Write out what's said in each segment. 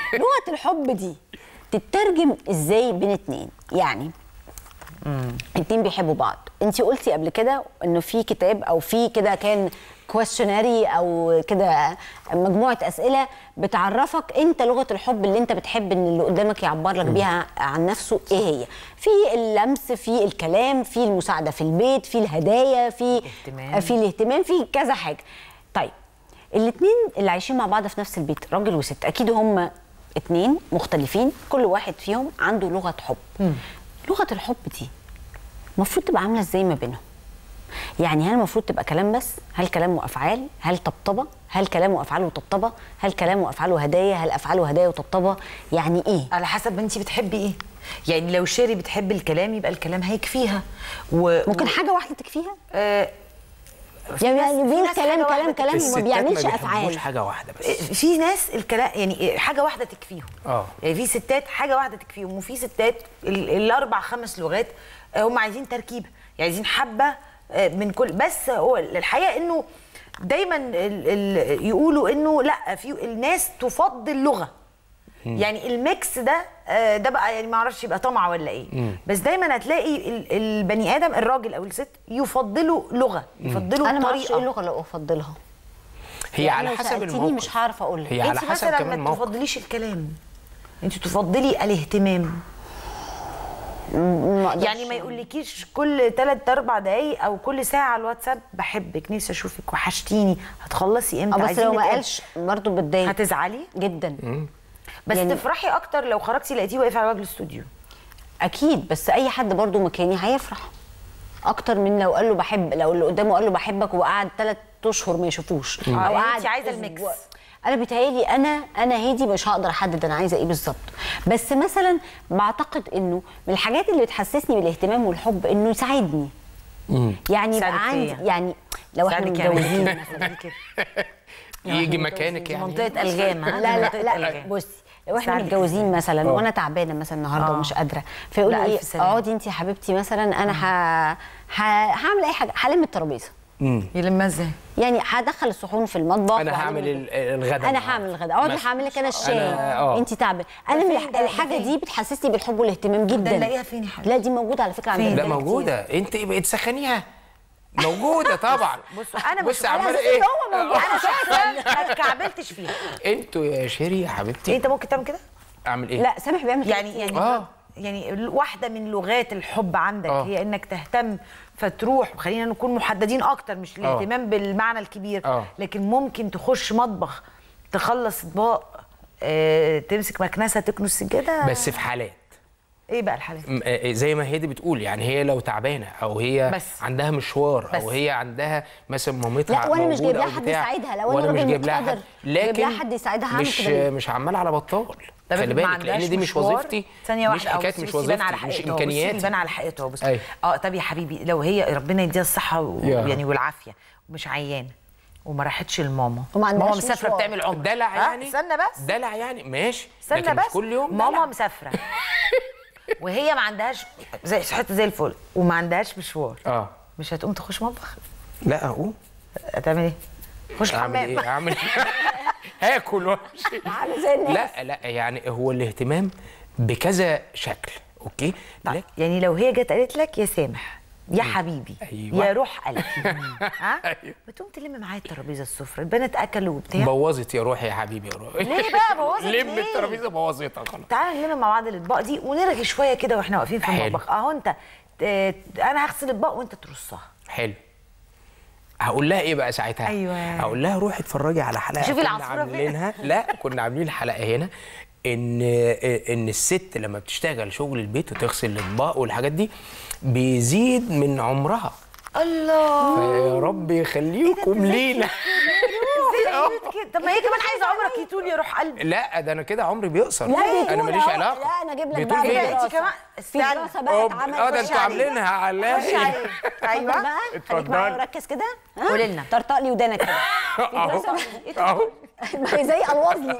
لغه الحب دي تترجم ازاي بين اتنين يعني اتنين بيحبوا بعض انت قلتي قبل كده انه في كتاب او في كده كان كويشنري او كده مجموعه اسئله بتعرفك انت لغه الحب اللي انت بتحب ان اللي قدامك يعبر لك بيها عن نفسه ايه هي في اللمس في الكلام في المساعده في البيت في الهدايا في الاهتمام. في الاهتمام في كذا حاجه طيب الاثنين اللي عايشين مع بعض في نفس البيت راجل وست اكيد هم اتنين مختلفين كل واحد فيهم عنده لغه حب لغه الحب دي المفروض تبقى عامله ازاي ما بينهم يعني هل المفروض تبقى كلام بس هل كلام وافعال هل طبطبه هل كلام وافعال وطبطبه هل كلام وافعال وهدايا هل افعال وهدايا وطبطبه يعني ايه على حسب انت بتحبي ايه يعني لو شيري بتحب الكلام يبقى الكلام هيكفيها و... ممكن حاجه واحده تكفيها آه يعني ناس- في بين ناس كلام حاجة كلام واحدة كلام وما الستات بيعملش ما بيحبوش افعال حاجه واحده بس في ناس الكلام يعني حاجه واحده تكفيهم اه. يعني في ستات حاجه واحده تكفيهم وفي ستات ال- الاربع خمس لغات آه، هم عايزين تركيبه يعني عايزين حبه آه، من كل بس هو الحقيقه انه دايما ال ال يقولوا انه لا في الناس تفضل لغه يعني الميكس ده آه، ده بقى يعني ما اعرفش يبقى طمع ولا ايه بس دايما هتلاقي ال- البني ادم الراجل او الست يفضلوا لغه يفضلوا انا ما اعرفش ايه طريقه اللغه اللي افضلها هي يعني على لو حسب سألتيني الموقف مش هعرف اقول لك هي على انت حسب مثلا كمان ما الموقف تفضليش الكلام انت تفضلي الاهتمام ما أقدرش. يعني ما يقولكيش كل 3 4 دقايق او كل ساعه على الواتساب بحبك نفسي اشوفك وحشتيني هتخلصي اه امتى بس عايزين لو ما نتقابل. قالش برضه بتضايق هتزعلي جدا بس يعني- يعني تفرحي اكتر لو خرجتي لقيتيه واقف على باب الاستوديو اكيد بس اي حد برضه مكاني هيفرح اكتر من لو قال له بحب لو اللي قدامه قال له بحبك وقعد ثلاث اشهر ما يشوفوش آه، يعني قعد انت عايزة أسبوع. الميكس. انا بيتهيألي انا انا هادي مش هقدر احدد انا عايزه ايه بالظبط بس مثلا بعتقد انه من الحاجات اللي بتحسسني بالاهتمام والحب انه يساعدني يعني يبقى يساعدك عندي فيا. يعني لو احنا ساعدك يعني متجوزين كده. مثلا يجي مكانك يعني منطقه الغام ها؟ لا منطقة لا لا ألغام. بصي لو احنا ساعدك متجوزين مثلا آه. وانا تعبانه مثلا النهارده آه. ومش قادره فيقول لا، لي ألف ايه سلامة. اقعدي انت يا حبيبتي مثلا انا ه... ه... هعمل اي حاجه هلم الترابيزه يلمها ازاي؟ يعني هدخل الصحون في المطبخ انا وأعمل هعمل ال- ال- الغدا انا هعمل الغداء اقعدي مثلا. هعمل لك انا الشاي أنا- آه. انت تعبانه انا من فين الح- ده؟ ده الحاجه فين؟ دي بتحسسني بالحب والاهتمام جدا نلاقيها فين يا حبيبتي؟ لا دي موجوده على فكره فين؟ عندنا لا ده موجوده انت بقيت تسخنيها موجوده طبعا بص انا بص مش عماله أساس ايه إن هو موجود. انا شخصيا ما اتكعبلتش فيها انتوا يا شيري يا حبيبتي انت ممكن تعمل كده؟ اعمل ايه لا سامح بيعمل كده يعني يعني آه. يعني واحده من لغات الحب عندك آه. هي انك تهتم فتروح خلينا نكون محددين اكتر مش الاهتمام بالمعنى الكبير آه. لكن ممكن تخش مطبخ تخلص اطباق آه، تمسك مكنسه تكنس سجاده بس في حالات ايه بقى الحالات م- آه، زي ما هيدي بتقول يعني هي لو تعبانه او هي بس. عندها مشوار بس. او هي عندها مثلا مامتها لا، وأنا مش موجودة جايب لها أو حد بتاع، يساعدها، لو أنا وانا مش راجل جايب لها مقتدر حد جايب لها لكن حد يساعدها، هعمل مش كده ليه؟ مش عمال على بطال طب خلي ما بالك عندهاش لان دي مش مشوار؟ وظيفتي ثانيه مش واحده أهو، حكايه بصي- مش بصي يبان على وظيفتي مش حقيقته أهو، بصي امكانياتي يبان على حقيقته أهو، بصي أيوة. اه طب يا حبيبي لو هي ربنا يديها الصحه و- يا رب. يعني والعافيه ومش عيانه وما راحتش لماما وما عندهاش ماما مسافره مشوار. بتعمل عمره دلع ها؟ يعني استنى بس دلع يعني ماشي استنى لكن بس مش كل يوم ماما دلع. مسافره وهي ما عندهاش زي صحتها زي الفل وما عندهاش مشوار اه مش هتقوم تخش مطبخ لا اقوم هتعمل ايه؟ خش اعمل حمام ايه اعمل هاكل وامشي عامل زي الناس لا لا يعني هو الاهتمام بكذا شكل اوكي لكن يعني لو هي جت قالت لك يا سامح يا حبيبي أيوة. يا روح قلبي ها بتقوم تلم معايا الترابيزه السفره البنات اكلوا وبتاع بوظت يا روحي يا حبيبي يا روحي ليه بقى بوظت لم ليه؟ الترابيزه بوظتها خلاص تعالى نلم مع بعض الاطباق دي ونرغي شويه كده واحنا واقفين في حلو. المطبخ اهو انت ت- انا هغسل اطباق وانت ترصها حلو هقول لها ايه بقى ساعتها أيوة. هقول لها روحي اتفرجي على حلقه شوفي كنا العصفورة فين. عاملينها لا كنا عاملين حلقه هنا ان ان الست لما بتشتغل شغل البيت وتغسل الاطباق والحاجات دي بيزيد من عمرها الله فيا رب يخليكم لينا ازاي قلت كده طب ما هي كمان عايزه عمرك يطول يا روح قلبي لا ده انا كده عمري بيقصر لا بيطول انا ماليش أهو. علاقه لا انا اجيب لك بيطول بقى جدا. انت دراسة. كمان في استنى دراسه بقى أوب- اتعملت اه ده خش انتوا عليه. عاملينها على خش عليه اتفضل ايوه بقى خليك اتفضل. معايا وركز كده ها؟ قولي لنا. طرطق لي ودانك كده اهو اهو ما هي زي الوظني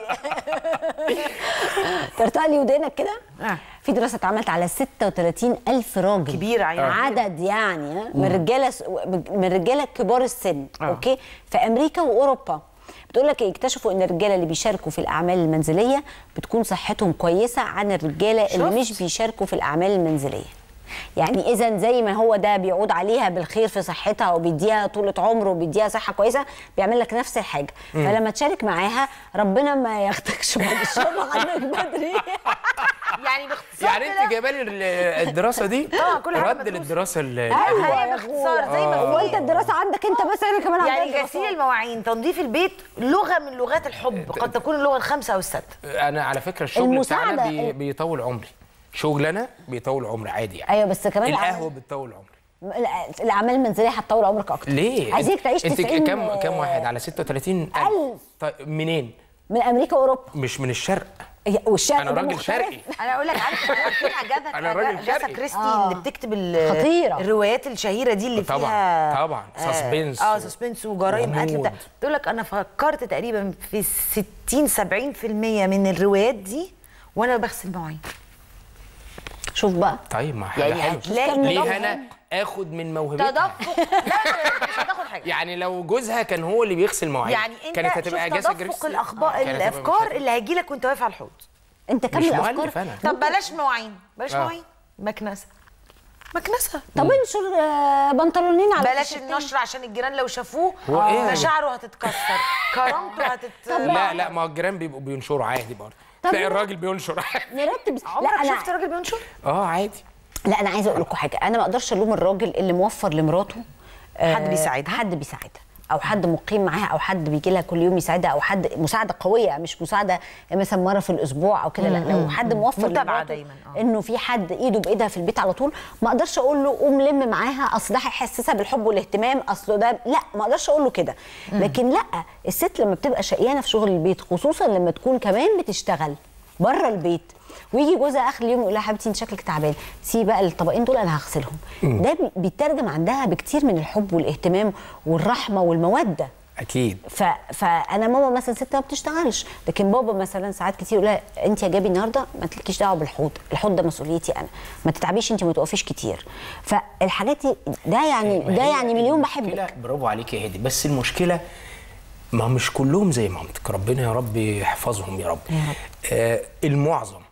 طرطق لي ودانك كده آه. في دراسه اتعملت على 36 الف راجل كبيرة يعني. عدد يعني ها؟ من رجاله من رجاله كبار السن آه. اوكي في امريكا واوروبا بتقول لك اكتشفوا ان الرجاله اللي بيشاركوا في الاعمال المنزليه بتكون صحتهم كويسه عن الرجاله اللي شفت؟ مش بيشاركوا في الاعمال المنزليه يعني اذا زي ما هو ده بيعود عليها بالخير في صحتها وبيديها طولة عمر وبيديها صحة كويسة بيعمل لك نفس الحاجة فلما تشارك معاها ربنا ما ياخدكش بعد الشر عنك بدري يعني باختصار يعني كده- انت جايبه لي ال- الدراسه دي طبعا كل حاجة رد مدروسة. للدراسه ال- أيوة هي يا باختصار أخويا. زي ما هو في- انت الدراسة عندك انت بس انا كمان عندي يعني غسيل المواعين تنظيف البيت لغه من لغات الحب قد تكون اللغه الخمسه او السته انا على فكره الشغل المساعدة- بتاعنا بي بيطول عمري شغل انا بيطول عمري عادي يعني ايوه بس كمان القهوه بتطول عمري الأعمال- الاعمال المنزليه هتطول عمرك اكتر ليه عايزينك تعيش انت 90 كم كم واحد على 36 ألف. طيب منين من امريكا واوروبا مش من الشرق والشرق انا ده راجل مختلف. شرقي انا اقول لك عارف عارفين اجاثا أنا راجل أجاثا شرقي. كريستي آه. اللي بتكتب ال- خطيرة. الروايات الشهيره دي اللي طبعاً، فيها طبعاً. سسبنس اه و- سسبنس وجرائم قتل وغموض. بتاع تقول لك انا فكرت تقريبا في 60 70% من الروايات دي وانا بغسل مواعين شوف بقى طيب ما حاجه يعني حلوه هتلاقي ليه تدفق- انا اخد من موهبتها تدفق لا لا، مش هتاخد حاجه يعني لو جوزها كان هو اللي بيغسل مواعين يعني انت كانت هتبقى شوف اجازه تدفق كريستي الاخبار كانت هتبقى الافكار مشاكل. اللي هيجي لك وانت واقف على الحوض انت مش كمل مؤلف افكار انا طب بلاش مواعين بلاش آه. مواعين مكنسه مكنسه طب انشر آه، بنطلونين على بلاش التيشيرتين. النشر عشان الجيران لو شافوه هو إيه؟ مشاعره هتتكسر كرامته هتت لا لا ما هو الجيران بيبقوا بينشروا عادي برضه طب تلاقي لا. الراجل بينشر عادي نرتب عمرك لا شفت انا راجل بينشر؟ اه عادي لا انا عايزه اقول لكم حاجه انا ما اقدرش الوم الراجل اللي موفر لمراته آه، حد بيساعدها؟ حد بيساعدها او حد مقيم معاها او حد بيجي لها كل يوم يساعدها او حد مساعده قويه مش مساعده مثلا مره في الاسبوع او كده لا لو حد موفر متابعة لمراته دايماً، آه. انه في حد ايده بايدها في البيت على طول ما اقدرش اقول له قوم لم معاها اصل ده هيحسسها بالحب والاهتمام اصله ده لا ما اقدرش اقول له كده لكن لا الست لما بتبقى شقيانه في شغل البيت خصوصا لما تكون كمان بتشتغل بره البيت ويجي جوزها اخر اليوم يقول لها حبيبتي انت شكلك تعبان سيبي بقى الطبقين دول انا هغسلهم ده بي- بيترجم عندها بكتير من الحب والاهتمام والرحمه والموده اكيد ف... فانا ماما مثلا ست ما بتشتغلش لكن بابا مثلا ساعات كتير يقول لها انت يا جابي النهارده ما تلكيش دعوه بالحوض الحوض ده مسؤوليتي انا ما تتعبيش انت ما توقفيش كتير فالحاجات دي ده يعني ما ده هي يعني مليون المشكلة- بحبك برافو عليك يا هادي بس المشكله ما مش كلهم زي مامتك ربنا يا رب يحفظهم يا رب, يا رب. آه المعظم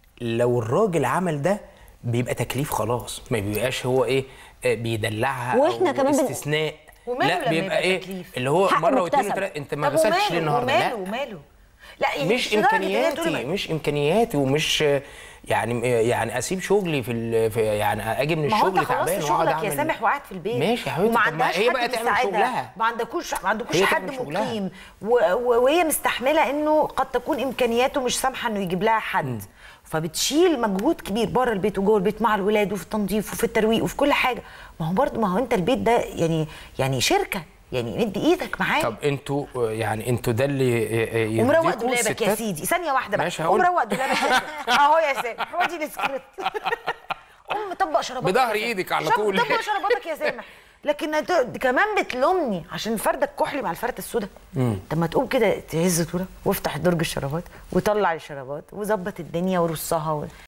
لو الراجل عمل ده بيبقى تكليف خلاص ما بيبقاش هو ايه آه بيدلعها وإحنا أو كمان بن- استثناء وماله لا لما بيبقى يبقى ايه تكليف؟ اللي هو حق مره واثنين مكتسب. وثلاثه انت ما طب غسلتش وماله ليه النهارده وماله لا وماله لا يعني مش لدرجة إن هي تقولي امكانياتي ما- مش امكانياتي ومش يعني يعني اسيب شغلي في, ال- في يعني اجي من ما هو انت الشغل خلصت تعبان واقعد شغلك يا اعمل سامح وقعد في البيت ماشي يا حبيبتي وما طب ما عندهاش هي حد بقى تعمل بيساعدها. شغلها ما عندكوش ما عندكوش هي حد تعمل شغلها. مقيم و- و- وهي مستحمله انه قد تكون امكانياته مش سامحه انه يجيب لها حد فبتشيل مجهود كبير بره البيت وجوه البيت مع الولاد وفي التنظيف وفي الترويق وفي كل حاجه ما هو برضه ما هو انت البيت ده يعني يعني شركه يعني ادي ايدك معاه طب انتوا يعني انتوا ده اللي ومروق يهديكوا دولابك يا الستات؟ سيدي ثانيه واحده بقى ماشي، هقول. ومروق دولابك يا سيدي اهو يا سامح هو دي السكريبت قوم مطبق شراباتك بظهر يا سامح. ايدك على شاب- طول. طبق شراباتك يا سامح لكن هت- كمان بتلومني عشان الفرده الكحلي مع الفرده السوداء طب ما تقوم كده تهز طوله وافتح درج الشرابات وطلع الشرابات وظبط الدنيا ورصها و...